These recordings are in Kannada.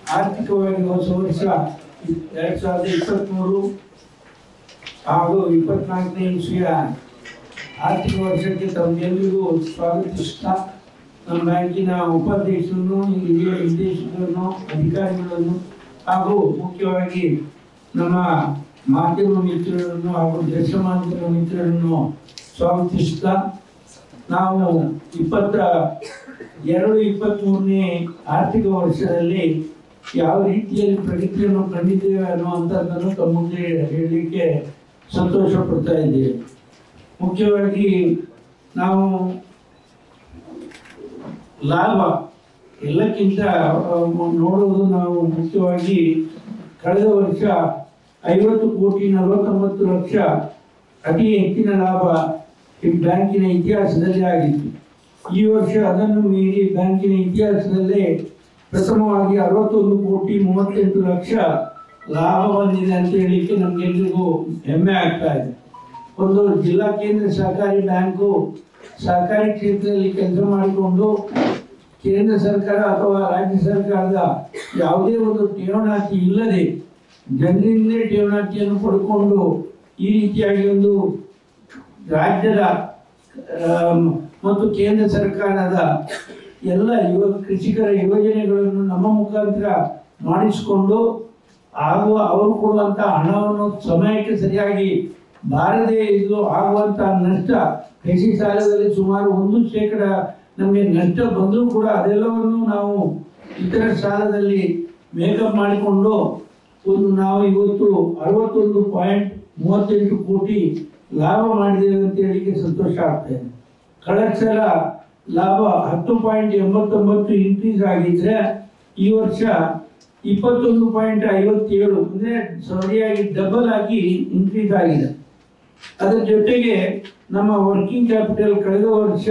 ಆರ್ಥಿಕವಾಗಿ ಹೊಸ ವರ್ಷ ಎರಡ್ ಸಾವಿರದ ಇಪ್ಪತ್ತ್ಮೂರು ಹಾಗೂ ಇಪ್ಪತ್ನಾಲ್ಕನೇ ಇಸ್ವಿಯ ಆರ್ಥಿಕ ವರ್ಷಕ್ಕೆ ತಮಗೆಲ್ಲರಿಗೂ ಸ್ವಾಗತಿಸ್ತಾ ನಮ್ಮ ಬ್ಯಾಂಕಿನ ಉಪಾಧ್ಯಕ್ಷರನ್ನು ಹಿರಿಯ ನಿರ್ದೇಶಕರನ್ನು ಅಧಿಕಾರಿಗಳನ್ನು ಹಾಗೂ ಮುಖ್ಯವಾಗಿ ನಮ್ಮ ಮಾಧ್ಯಮ ಮಿತ್ರರನ್ನು ಹಾಗೂ ದೃಶ್ಯಮಾಧ್ಯಮ ಮಿತ್ರರನ್ನು ಸ್ವಾಗತಿಸ್ತಾ ನಾವು ಇಪ್ಪತ್ತ ಎರಡು ಇಪ್ಪತ್ತ್ಮೂರನೇ ಆರ್ಥಿಕ ವರ್ಷದಲ್ಲಿ ಯಾವ ರೀತಿಯಲ್ಲಿ ಪ್ರಗತಿಯನ್ನು ಕಂಡಿದ್ದೇವೆ ಅನ್ನುವಂಥದ್ದನ್ನು ತಮ್ಮ ಮುಂದೆ ಹೇಳಲಿಕ್ಕೆ ಸಂತೋಷ ಪಡ್ತಾ ಇದ್ದೇವೆ ಮುಖ್ಯವಾಗಿ ನಾವು ಲಾಭ ಎಲ್ಲಕ್ಕಿಂತ ಆ, ನೋಡುವುದು ನಾವು ಮುಖ್ಯವಾಗಿ ಕಳೆದ ವರ್ಷ ಐವತ್ತು ಕೋಟಿ ನಲವತ್ತೊಂಬತ್ತು ಲಕ್ಷ ಅತಿ ಹೆಚ್ಚಿನ ಲಾಭ ಈ ಬ್ಯಾಂಕಿನ ಇತಿಹಾಸದಲ್ಲಿ ಆಗಿತ್ತು ಈ ವರ್ಷ ಅದನ್ನು ಮೀರಿ ಬ್ಯಾಂಕಿನ ಇತಿಹಾಸದಲ್ಲೇ ಪ್ರಥಮವಾಗಿ ಅರವತ್ತೊಂದು ಕೋಟಿ ಮೂವತ್ತೆಂಟು ಲಕ್ಷ ಲಾಭ ಬಂದಿದೆ ಅಂತ ಹೇಳಲಿಕ್ಕೆ ನಮಗೆಲ್ಲರಿಗೂ ಹೆಮ್ಮೆ ಆಗ್ತಾ ಇದೆ ಒಂದು ಜಿಲ್ಲಾ ಕೇಂದ್ರ ಸಹಕಾರಿ ಬ್ಯಾಂಕು ಸಹಕಾರಿ ಕ್ಷೇತ್ರದಲ್ಲಿ ಕೆಲಸ ಮಾಡಿಕೊಂಡು ಕೇಂದ್ರ ಸರ್ಕಾರ ಅಥವಾ ರಾಜ್ಯ ಸರ್ಕಾರದ ಯಾವುದೇ ಒಂದು ಠೇವಣಾತಿ ಇಲ್ಲದೆ ಜನರಿಂದಲೇ ಠೇವಣಾತಿಯನ್ನು ಪಡ್ಕೊಂಡು ಈ ರೀತಿಯಾಗಿ ಒಂದು ರಾಜ್ಯದ ಆಮ್, ಮತ್ತು ಕೇಂದ್ರ ಸರ್ಕಾರದ ಎಲ್ಲ ಯುವ ಕೃಷಿಕರ ಯೋಜನೆಗಳನ್ನು ನಮ್ಮ ಮುಖಾಂತರ ಮಾಡಿಸಿಕೊಂಡು ಆಗುವ ಅವರು ಕೊಡುವಂತ ಹಣವನ್ನು ಸಮಯಕ್ಕೆ ಸರಿಯಾಗಿ ಬಾರದೆ ಇದು ಆಗುವಂತ ನಷ್ಟ ಕೃಷಿ ಸಾಲದಲ್ಲಿ ಸುಮಾರು ಒಂದು ಶೇಕಡ ನಮಗೆ ನಷ್ಟ ಬಂದರೂ ಕೂಡ ಅದೆಲ್ಲವನ್ನು ನಾವು ಇತರ ಸಾಲದಲ್ಲಿ ಮೇಕಪ್ ಮಾಡಿಕೊಂಡು ಒಂದು ನಾವು ಇವತ್ತು ಅರವತ್ತೊಂದು ಪಾಯಿಂಟ್ ಮೂವತ್ತೆಂಟು ಕೋಟಿ ಲಾಭ ಮಾಡಿದ್ದೇವೆ ಅಂತ ಹೇಳಿಕ್ಕೆ ಸಂತೋಷ ಆಗ್ತಾ ಇದೆ ಕಳೆದ ಸಲ ಲಾಭ ಹತ್ತು ಪಾಯಿಂಟ್ ಎಂಬತ್ತೊಂಬತ್ತು ಇನ್ಕ್ರೀಸ್ ಆಗಿದ್ರೆ ಈ ವರ್ಷ ಇಪ್ಪತ್ತೊಂದು ಪಾಯಿಂಟ್ ಐವತ್ತೇಳು ಅಂದ್ರೆ ಸರಿಯಾಗಿ ಡಬಲ್ ಆಗಿ ಇನ್ಕ್ರೀಸ್ ಆಗಿದೆ ಅದರ ಜೊತೆಗೆ ನಮ್ಮ ವರ್ಕಿಂಗ್ ಕ್ಯಾಪಿಟಲ್ ಕಳೆದ ವರ್ಷ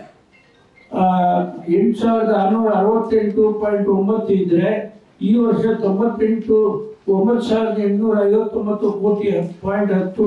ಆ, ಎಂಟು ಸಾವಿರದ ಆರುನೂರ ಅರವತ್ತೆಂಟು ಪಾಯಿಂಟ್ ಒಂಬತ್ತು ಇದ್ರೆ ಈ ವರ್ಷ ತೊಂಬತ್ತೆಂಟು ಒಂಬತ್ತು ಸಾವಿರದ ಎಂಟುನೂರ ಐವತ್ತೊಂಬತ್ತು ಕೋಟಿ ಪಾಯಿಂಟ್ ಹತ್ತು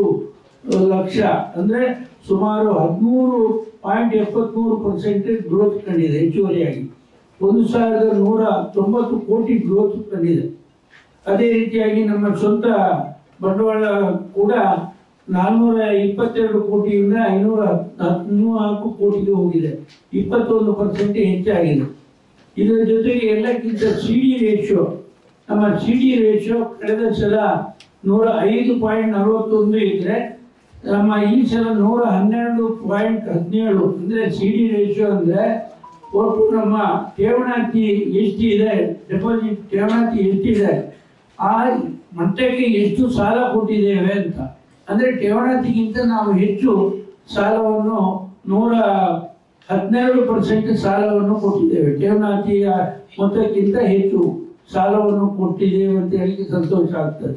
ಲಕ್ಷ ಅಂದ್ರೆ ಸುಮಾರು ಹದಿಮೂರು ಪಾಯಿಂಟ್ ಎಪ್ಪತ್ಮೂರು ಪರ್ಸೆಂಟೇಜ್ ಗ್ರೋತ್ ಕಂಡಿದೆ ಹೆಚ್ಚುವರಿಯಾಗಿ ಒಂದು ಸಾವಿರದ ನೂರ ತೊಂಬತ್ತು ಕೋಟಿ ಗ್ರೋತ್ ಕಂಡಿದೆ ಅದೇ ರೀತಿಯಾಗಿ ನಮ್ಮ ಸ್ವಂತ ಬಂಡವಾಳ ಕೂಡ ನಾನ್ನೂರ ಇಪ್ಪತ್ತೆರಡು ಕೋಟಿಯಿಂದ ಐನೂರ ಹದಿನಾಲ್ಕು ಕೋಟಿಗೆ ಹೋಗಿದೆ ಇಪ್ಪತ್ತೊಂದು ಪರ್ಸೆಂಟ್ ಹೆಚ್ಚಾಗಿದೆ ಇದರ ಜೊತೆಗೆ ಎಲ್ಲಕ್ಕಿಂತ ಸಿ ಡಿ ರೇಷಿಯೋ ನಮ್ಮ ಸಿ ಡಿ ರೇಷಿಯೋ ಕಳೆದ ಸಲ ನೂರ ಐದು ಪಾಯಿಂಟ್ ನಲವತ್ತೊಂದು ಇದ್ರೆ ನಮ್ಮ ಈ ಸಲ ನೂರ ಹನ್ನೆರಡು ಪಾಯಿಂಟ್ ಹದಿನೇಳು ಅಂದ್ರೆ ಸಿ ಡಿ ರೇಷಿಯೋ ಅಂದ್ರೆ ಒಟ್ಟು ನಮ್ಮ ಠೇವಣಾತಿ ಎಷ್ಟಿದೆ ಡೆಪಾಸಿಟ್ ಠೇವಣಾತಿ ಎಷ್ಟಿದೆ ಆ ಮಟ್ಟಕ್ಕೆ ಎಷ್ಟು ಸಾಲ ಕೊಟ್ಟಿದ್ದೇವೆ ಅಂತ ಅಂದ್ರೆ ಠೇವಣಾತಿಗಿಂತ ನಾವು ಹೆಚ್ಚು ಸಾಲವನ್ನು ನೂರ ಹದಿನೆರಡು ಪರ್ಸೆಂಟ್ ಸಾಲವನ್ನು ಕೊಟ್ಟಿದ್ದೇವೆ ಠೇವಣಾತಿಯ ಮೊತ್ತಕ್ಕಿಂತ ಹೆಚ್ಚು ಸಾಲವನ್ನು ಕೊಟ್ಟಿದ್ದೇವೆ ಅಂತ ಹೇಳಿ ಸಂತೋಷ ಆಗ್ತದೆ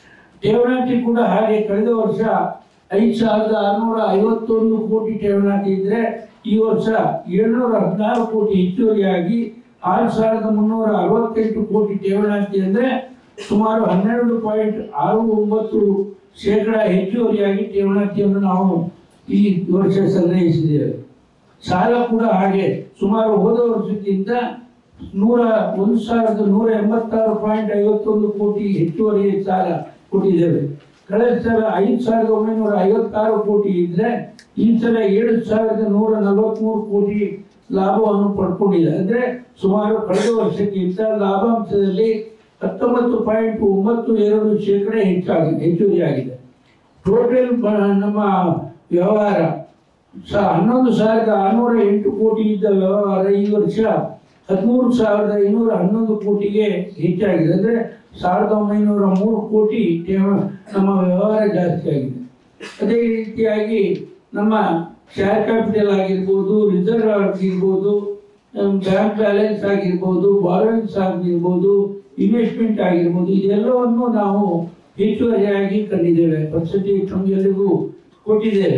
ಠೇವಣಾತಿ ಕೂಡ ಹಾಗೆ ಕಳೆದ ವರ್ಷ ಐದು ಸಾವಿರದ ಆರುನೂರ ಐವತ್ತೊಂದು ಕೋಟಿ ಠೇವಣಾತಿ ಇದ್ರೆ ಈ ವರ್ಷ ಏಳ್ನೂರ ಹದಿನಾರು ಕೋಟಿ ಹೆಚ್ಚುವರಿಯಾಗಿ ಆರು ಸಾವಿರದ ಮುನ್ನೂರ ಅರವತ್ತೆಂಟು ಕೋಟಿ ಠೇವಣಾತಿ ಅಂದ್ರೆ ಸುಮಾರು ಹನ್ನೆರಡು ಪಾಯಿಂಟ್ ಆರು ಒಂಬತ್ತು ಶೇಕಡ ಹೆಚ್ಚುವರಿಯಾಗಿ ಠೇವಣಾತಿಯನ್ನು ನಾವು ಈ ವರ್ಷ ಸಂಗ್ರಹಿಸಿದ್ದೇವೆ ಸಾಲ ಕೂಡ ಹಾಗೆ ಸುಮಾರು ಹೋದ ವರ್ಷಕ್ಕಿಂತ ನೂರ ಒಂದು ಸಾವಿರದ ನೂರ ಎಂಬತ್ತಾರು ಪಾಯಿಂಟ್ ಐವತ್ತೊಂದು ಕೋಟಿ ಹೆಚ್ಚುವರಿ ಸಾಲ ಕೊಟ್ಟಿದ್ದೇವೆ ಕಳೆದ ಸಲ ಐದು ಸಾವಿರದ ಒಂಬೈನೂರ ಐವತ್ತಾರು ಕೋಟಿ ಇದ್ರೆ ಈ ಸಲ ಏಳು ಸಾವಿರದ ನೂರ ನಲವತ್ಮೂರು ಕೋಟಿ ಲಾಭವನ್ನು ಪಡ್ಕೊಂಡಿದೆ ಅಂದ್ರೆ ಸುಮಾರು ಕಳೆದ ವರ್ಷಕ್ಕಿಂತ ಲಾಭಾಂಶದಲ್ಲಿ ಹತ್ತೊಂಬತ್ತು ಪಾಯಿಂಟ್ ಒಂಬತ್ತು ಎರಡು ಶೇಕಡ ಹೆಚ್ಚಾಗಿದೆ ಹೆಚ್ಚುವರಿಯಾಗಿದೆ ಟೋಟಲ್ ನಮ್ಮ ವ್ಯವಹಾರ ಸ ಹನ್ನೊಂದು ಸಾವಿರದ ಆರುನೂರ ಎಂಟು ಕೋಟಿ ಇದ್ದ ವ್ಯವಹಾರ ಈ ವರ್ಷ ಹದಿಮೂರು ಸಾವಿರದ ಐನೂರ ಹನ್ನೊಂದು ಕೋಟಿಗೆ ಹೆಚ್ಚಾಗಿದೆ ಅಂದ್ರೆ ಸಾವಿರದ ಒಂಬೈನೂರ ಮೂರು ಕೋಟಿ ಠೇವ- ನಮ್ಮ ವ್ಯವಹಾರ ಜಾಸ್ತಿ ಆಗಿದೆ ಅದೇ ರೀತಿಯಾಗಿ ನಮ್ಮ ಶೇರ್ ಕ್ಯಾಪಿಟಲ್ ಆಗಿರ್ಬೋದು ರಿಸರ್ವ್ ಆಗಿರ್ಬೋದು ಬ್ಯಾಂಕ್ ಬ್ಯಾಲೆನ್ಸ್ ಆಗಿರ್ಬೋದು ಬಾರೋಯಿನ್ಸ್ ಆಗಿರ್ಬೋದು ಇನ್ವೆಸ್ಟ್ಮೆಂಟ್ ಆಗಿರ್ಬೋದು ಇದೆಲ್ಲವನ್ನು ನಾವು ಹೆಚ್ಚುವರಿಯಾಗಿ ಕಂಡಿದ್ದೇವೆ ಪರ್ಸೆಂಟೇಜ್ ನಮಗೆಲ್ಲರಿಗೂ ಕೊಟ್ಟಿದ್ದೇವೆ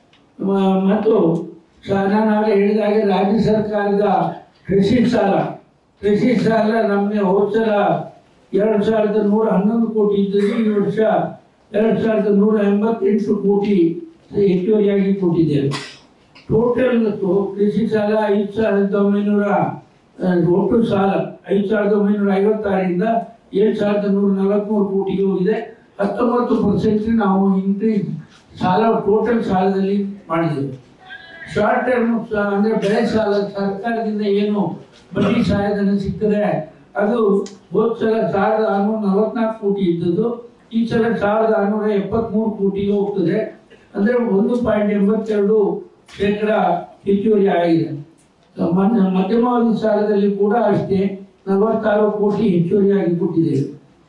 ಮ- ಮತ್ತು ಸ- ನಾನು ಆಗ ಹೇಳಿದಾಗೆ ರಾಜ್ಯ ಸರ್ಕಾರದ ಕೃಷಿ ಸಾಲ ಕೃಷಿ ಸಾಲ ನಮಗೆ ಹೋದ ಸಲ ಎರಡು ಸಾವಿರದ ನೂರ ಹನ್ನೊಂದು ಕೋಟಿ ಇದ್ದರೆ ಈ ವರ್ಷ ಎರಡು ಸಾವಿರದ ನೂರ ಎಂಬತ್ತೆಂಟು ಕೋಟಿ ಹೆಚ್ಚುವರಿಯಾಗಿ ಕೊಟ್ಟಿದ್ದೇವೆ ಟೋಟಲ್ ಕೃಷಿ ಸಾಲ ಐದು ಸಾವಿರದ ಒಂಬೈನೂರ ಆ, ಒಟ್ಟು ಸಾಲ ಐದು ಸಾವಿರದ ಒಂಬೈನೂರ ಐವತ್ತಾರರಿಂದ ಏಳು ಸಾವಿರದ ನೂರ ನಲವತ್ತ್ಮೂರು ಕೋಟಿಗೆ ಹೋಗಿದೆ ಹತ್ತೊಂಬತ್ತು ಪರ್ಸೆಂಟ್ ನಾವು ಇನ್ಕ್ರೀಸ್ ಸಾಲ ಟೋಟಲ್ ಸಾಲದಲ್ಲಿ ಮಾಡಿದ್ದೇವೆ ಶಾರ್ಟ್ ಟರ್ಮ್ ಅಂದ್ರೆ ಬೆಳೆ ಸಾಲ ಸರ್ಕಾರದಿಂದ ಏನು ಬಡ್ಡಿ ಸಹಾಯಧನ ಸಿಗ್ತದೆ ಅದು ಹೋದ ಸಲ ಸಾವಿರದ ಆರುನೂರ ನಲವತ್ನಾಲ್ಕು ಕೋಟಿ ಇದ್ದದ್ದು ಈ ಸಲ ಸಾವಿರದ ಆರುನೂರ ಎಪ್ಪತ್ಮೂರು ಕೋಟಿಗೆ ಹೋಗ್ತದೆ ಅಂದ್ರೆ ಒಂದು ಪಾಯಿಂಟ್ ಎಂಬತ್ತೆರಡು ಶೇಕಡ ಹೆಚ್ಚುವರಿ ಆಗಿದೆ ಮಧ್ಯ- ಮಧ್ಯಮಾವಧಿ ಸಾಲದಲ್ಲಿ ಕೂಡ ಅಷ್ಟೇ ನಲವತ್ತಾರು ಕೋಟಿ ಹೆಚ್ಚುವರಿಯಾಗಿ ಕೊಟ್ಟಿದ್ದೇವೆ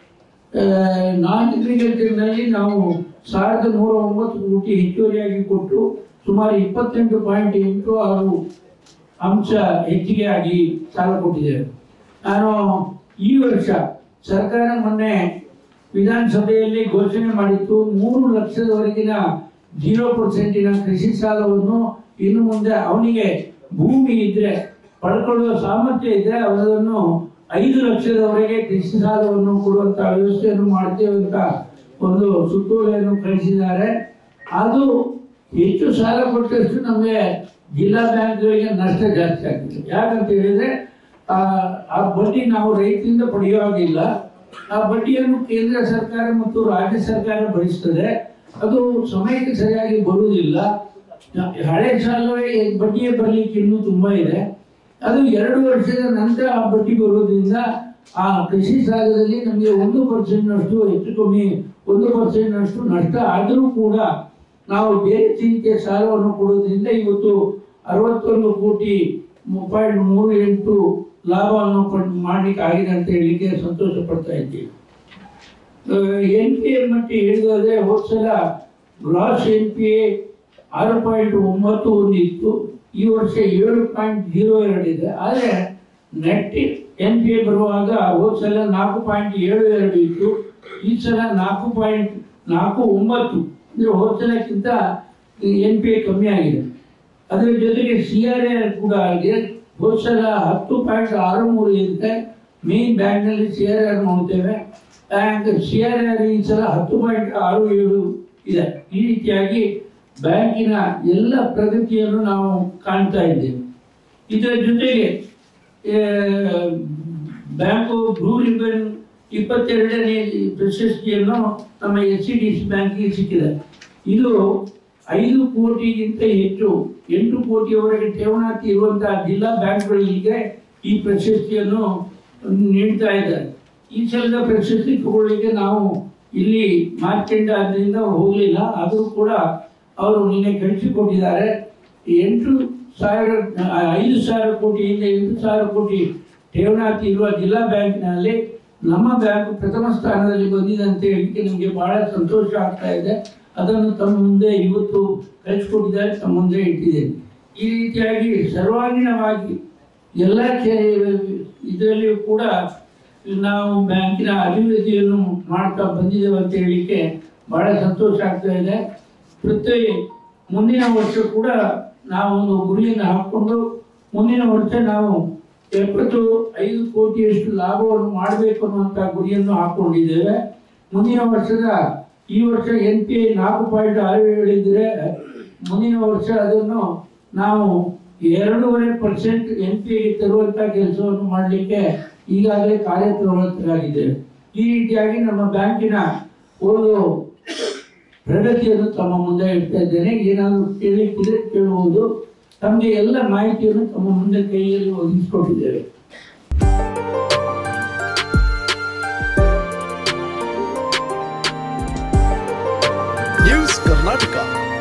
ನಾನ್ ಅಗ್ರಿಕಲ್ಚರ್ನಲ್ಲಿ ನಾವು ಸಾವಿರದ ನೂರ ಒಂಬತ್ತು ಕೋಟಿ ಹೆಚ್ಚುವರಿಯಾಗಿ ಕೊಟ್ಟು ಸುಮಾರು ಇಪ್ಪತ್ತೆಂಟು ಪಾಯಿಂಟ್ ಎಂಟು ಆರು ಅಂಶ ಹೆಚ್ಚಿಗೆ ಆಗಿ ಸಾಲ ಕೊಟ್ಟಿದ್ದೇವೆ ನಾನು ಈ ವರ್ಷ ಸರ್ಕಾರ ಮೊನ್ನೆ ವಿಧಾನಸಭೆಯಲ್ಲಿ ಘೋಷಣೆ ಮಾಡಿತ್ತು ಮೂರು ಲಕ್ಷದವರೆಗಿನ ಜೀರೋ ಪರ್ಸೆಂಟಿನ ಕೃಷಿ ಸಾಲವನ್ನು ಇನ್ನು ಮುಂದೆ ಅವನಿಗೆ ಭೂಮಿ ಇದ್ರೆ ಪಡ್ಕೊಳ್ಳುವ ಸಾಮರ್ಥ್ಯ ಇದ್ರೆ ಅವರನ್ನು ಐದು ಲಕ್ಷದವರೆಗೆ ಕೃಷಿ ಸಾಲವನ್ನು ಕೊಡುವಂತ ವ್ಯವಸ್ಥೆಯನ್ನು ಮಾಡ್ತೇವೆ ಅಂತ ಒಂದು ಸುತ್ತೋಲೆಯನ್ನು ಕಳಿಸಿದ್ದಾರೆ ಅದು ಹೆಚ್ಚು ಸಾಲ ಕೊಟ್ಟಷ್ಟು ನಮಗೆ ಜಿಲ್ಲಾ ಬ್ಯಾಂಕ್ಗಳಿಗೆ ನಷ್ಟ ಜಾಸ್ತಿ ಆಗ್ತದೆ ಯಾಕಂತ ಹೇಳಿದ್ರೆ ಆ ಆ ಬಡ್ಡಿ ನಾವು ರೈತರಿಂದ ಪಡೆಯುವಾಗಿಲ್ಲ ಆ ಬಡ್ಡಿಯನ್ನು ಕೇಂದ್ರ ಸರ್ಕಾರ ಮತ್ತು ರಾಜ್ಯ ಸರ್ಕಾರ ಭರಿಸ್ತದೆ ಅದು ಸಮಯಕ್ಕೆ ಸರಿಯಾಗಿ ಬರುವುದಿಲ್ಲ ಹಳೆ ಸಾಲವೇ ಬಡ್ಡಿಯೇ ಬರಲಿಕ್ಕೆ ಇನ್ನೂ ತುಂಬಾ ಇದೆ ಅದು ಎರಡು ವರ್ಷದ ನಂತರ ಆ ಬಡ್ಡಿ ಬರೋದ್ರಿಂದ ಆ ಕೃಷಿ ಸಾಲದಲ್ಲಿ ನಮಗೆ ಒಂದು ಪರ್ಸೆಂಟ್ ನಷ್ಟು ಹೆಚ್ಚು ಕಮ್ಮಿ ಒಂದು ಪರ್ಸೆಂಟ್ ನಷ್ಟು ನಷ್ಟ ಆದರೂ ಕೂಡ ನಾವು ಬೇರೆ ರೀತಿಯ ಸಾಲವನ್ನು ಕೊಡೋದ್ರಿಂದ ಇವತ್ತು ಅರವತ್ತೊಂದು ಕೋಟಿ ಪಾಯಿಂಟ್ ಮೂರು ಎಂಟು ಲಾಭವನ್ನು ಪಡ್- ಮಾಡ್ಲಿಕ್ಕೆ ಆಗಿದೆ ಅಂತ ಹೇಳಲಿಕ್ಕೆ ಸಂತೋಷ ಪಡ್ತಾ ಇದ್ದೀವಿ ಎನ್ ಪಿ ಎ ಮಟ್ಟಿ ಹೇಳಿದ್ರೆ ಹೋದ ಸಲ ಗ್ರಾಸ್ ಎನ್ ಪಿ ಎ ಆರು ಪಾಯಿಂಟ್ ಒಂಬತ್ತು ಒಂದು ಇತ್ತು ಈ ವರ್ಷ ಏಳು ಪಾಯಿಂಟ್ ಜೀರೋ ಎರಡು ಇದೆ ಆದರೆ ನೆಟ್ ಎನ್ ಪಿ ಎ ಬರುವಾಗ ಹೋದ ಸಲ ನಾಲ್ಕು ಪಾಯಿಂಟ್ ಏಳು ಎರಡು ಇತ್ತು ಈ ಸಲ ನಾಲ್ಕು ಪಾಯಿಂಟ್ ನಾಲ್ಕು ಒಂಬತ್ತು ಅಂದರೆ ಹೋದ ಸಲಕ್ಕಿಂತ ಎನ್ ಪಿ ಎ ಕಮ್ಮಿ ಆಗಿದೆ ಅದರ ಜೊತೆಗೆ ಸಿ ಆರ್ ಎ ಕೂಡ ಆಗಿದೆ ಹೋದ ಸಲ ಹತ್ತು ಪಾಯಿಂಟ್ ಆರು ಮೂರು ಇರುತ್ತೆ ಮೇನ್ ಬ್ಯಾಂಕ್ನಲ್ಲಿ ಸಿ ಆರ್ ಆರ್ ನೋಡ್ತೇವೆ ಆ್ಯಂಡ್ ಸಿ ಆರ್ ಆರ್ ಈ ಸಲ ಹತ್ತು ಪಾಯಿಂಟ್ ಆರು ಏಳು ಇದೆ ಈ ರೀತಿಯಾಗಿ ಬ್ಯಾಂಕಿನ ಎಲ್ಲ ಪ್ರಗತಿಯನ್ನು ನಾವು ಕಾಣ್ತಾ ಇದ್ದೇವೆ ಇದರ ಜೊತೆಗೆ ಆ, ಬ್ಯಾಂಕು ಬ್ಲೂ ರಿಬನ್ ಇಪ್ಪತ್ತೆರಡನೇ ಪ್ರಶಸ್ತಿಯನ್ನು ನಮ್ಮ ಎಸ್ ಸಿ ಡಿ ಸಿ ಬ್ಯಾಂಕಿಗೆ ಸಿಕ್ಕಿದೆ ಇದು ಐದು ಕೋಟಿಗಿಂತ ಹೆಚ್ಚು ಎಂಟು ಕೋಟಿಯವರೆಗೆ ಠೇವಣಾತಿ ಇರುವಂತಹ ಜಿಲ್ಲಾ ಬ್ಯಾಂಕ್ಗಳಿಗೆ ಈ ಪ್ರಶಸ್ತಿಯನ್ನು ನೀಡ್ತಾ ಇದ್ದಾರೆ ಈ ಸಲದ ಪ್ರಶಸ್ತಿ ತಗೊಳ್ಳಿಕ್ಕೆ ನಾವು ಇಲ್ಲಿ ಮಾರ್ಕೆಂಡ್ ಆದ್ರಿಂದ ಹೋಗಲಿಲ್ಲ ಆದರೂ ಕೂಡ ಅವರು ನಿನ್ನೆ ಕಳಿಸಿಕೊಟ್ಟಿದ್ದಾರೆ ಎಂಟು ಸಾವಿರ ಆ, ಐದು ಸಾವಿರ ಕೋಟಿಯಿಂದ ಎಂಟು ಸಾವಿರ ಕೋಟಿ ಠೇವಣಾತಿ ಇರುವ ಜಿಲ್ಲಾ ಬ್ಯಾಂಕ್ನಲ್ಲಿ ನಮ್ಮ ಬ್ಯಾಂಕ್ ಪ್ರಥಮ ಸ್ಥಾನದಲ್ಲಿ ಬಂದಿದೆ ಅಂತ ಹೇಳಿಕ್ಕೆ ನಮಗೆ ಬಹಳ ಸಂತೋಷ ಆಗ್ತಾ ಇದೆ ಅದನ್ನು ತಮ್ಮ ಮುಂದೆ ಇವತ್ತು ಕಳಿಸ್ಕೊಟ್ಟಿದ್ದಾರೆ ತಮ್ಮ ಮುಂದೆ ಇಟ್ಟಿದ್ದೇನೆ ಈ ರೀತಿಯಾಗಿ ಸರ್ವಾಂಗೀಣವಾಗಿ ಎಲ್ಲ ಇದರಲ್ಲಿಯೂ ಕೂಡ ನಾವು ಬ್ಯಾಂಕಿನ ಅಭಿವೃದ್ಧಿಯನ್ನು ಮಾಡ್ತಾ ಬಂದಿದ್ದೇವೆ ಅಂತ ಹೇಳಲಿಕ್ಕೆ ಬಹಳ ಸಂತೋಷ ಆಗ್ತಾ ಇದೆ ಪ್ರತಿ ಮುಂದಿನ ವರ್ಷ ಕೂಡ ನಾವು ಒಂದು ಗುರಿಯನ್ನು ಹಾಕ್ಕೊಂಡು ಮುಂದಿನ ವರ್ಷ ನಾವು ಎಪ್ಪತ್ತು ಐದು ಕೋಟಿಯಷ್ಟು ಲಾಭವನ್ನು ಮಾಡಬೇಕು ಅನ್ನುವಂಥ ಗುರಿಯನ್ನು ಹಾಕೊಂಡಿದ್ದೇವೆ ಮುಂದಿನ ವರ್ಷದ ಈ ವರ್ಷ ಎನ್ ಪಿ ಐ ನಾಲ್ಕು ಪಾಯಿಂಟ್ ಆರು ಹೇಳಿದ್ರೆ ಮುಂದಿನ ವರ್ಷ ಅದನ್ನು ನಾವು ಎರಡೂವರೆ ಪರ್ಸೆಂಟ್ ಎನ್ ಪಿ ಐಗೆ ತರುವಂತ ಕೆಲಸವನ್ನು ಮಾಡಲಿಕ್ಕೆ ಈಗಾಗಲೇ ಕಾರ್ಯಪ್ರವೃತ್ತರಾಗಿದ್ದೇವೆ ಈ ರೀತಿಯಾಗಿ ನಮ್ಮ ಬ್ಯಾಂಕಿನ ಒಂದು ಪ್ರಗತಿಯನ್ನು ತಮ್ಮ ಮುಂದೆ ಇಡ್ತಾ ಇದ್ದೇನೆ ಏನಾದರೂ ಕೇಳಲಿಕ್ಕಿದ್ರೆ ಕೇಳುವುದು ತಮಗೆ ಎಲ್ಲ ಮಾಹಿತಿಯನ್ನು ತಮ್ಮ ಮುಂದೆ ಕೈಯಲ್ಲಿ ಒದಗಿಸಿಕೊಟ್ಟಿದ್ದೇವೆ ನ್ಯೂಸ್ ಕರ್ನಾಟಕ